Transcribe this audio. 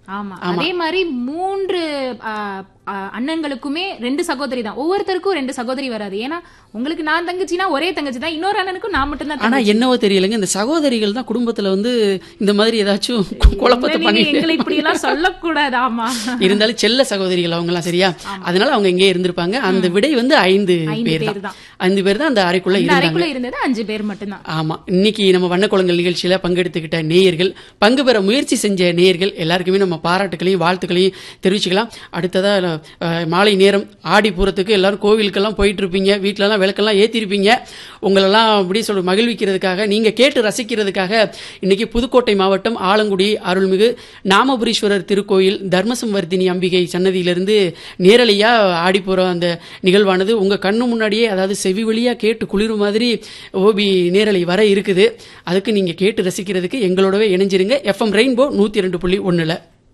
ஆமா அதே மாதிரி மூன்று ஆ, ஆ, அண்ணன்களுக்குமே ரெண்டு சகோதரி தான் ஒவ்வொருத்தருக்கும் ரெண்டு சகோதரி வராது ஏன்னா உங்களுக்கு நான் தங்கச்சினா ஒரே தங்கச்சி தான் இன்னொரு அண்ணனுக்கும் நான் மட்டும் தான் ஆனா என்னவோ தெரியலங்க இந்த சகோதரிகள் தான் குடும்பத்துல வந்து இந்த மாதிரி ஏதாச்சும் கு- குழப்பத்தை நீங்க பண்ணிட்டு எங்களை இப்படி எல்லாம் சொல்லக்கூடாது ஆமா இருந்தாலும் செல்ல சகோதரிகள் அவங்கலாம் சரியா அதனால அவங்க இங்கே இருந்திருப்பாங்க அந்த விடை வந்து ஐந்து ஐந்து பேர் பேர் தான் தான். ஐந்து பேர் தான் அந்த அறைக்குள்ள இந்த இருந்தாங்க அறைக்குள்ள இருந்தது அஞ்சு பேர் மட்டும்தான் ஆமா இன்னைக்கு நம்ம வண்ணக்குளங்கள் நிகழ்ச்சியில பங்கெடுத்துக்கிட்ட நேயர்கள் பங்கு பெற முயற்சி செஞ்ச நேயர்கள் எல்லாருக்குமே நம்ம பாராட்டுகளையும் வாழ்த்துக்களையும் தெரிவிச்சுக்கலாம் அடுத்ததா அஹ், மாலை நேரம் ஆடி பூரத்துக்கு எல்லாரும் கோவிலுக்கெல்லாம் போயிட்டு இருப்பீங்க வீட்ல எல்லாம் விளக்கெல்லாம் ஏத்திருப்பீங்க உங்களெல்லாம் அப்படி சொல்ல மகிழ்விக்கிறதுக்காக நீங்க கேட்டு ரசிக்கிறதுக்காக இன்னைக்கு புதுக்கோட்டை மாவட்டம் ஆலங்குடி அருள்மிகு நாமபுரீஸ்வரர் திருக்கோயில் தர்மசம்வர்த்தினி அம்பிகை சன்னதியிலிருந்து நேரலையா ஆடி போற அந்த நிகழ்வானது உங்க கண்ணு முன்னாடியே அதாவது செவி வழியா கேட்டு குளிரும் மாதிரி ஓபி நேரலை வர இருக்குது அதுக்கு நீங்க கேட்டு ரசிக்கிறதுக்கு எங்களோடவே இணைஞ்சிருங்க எஃப்எம் ரெயின்போ நூத்தி ரெண்டு புள்ளி ஒண்ணுல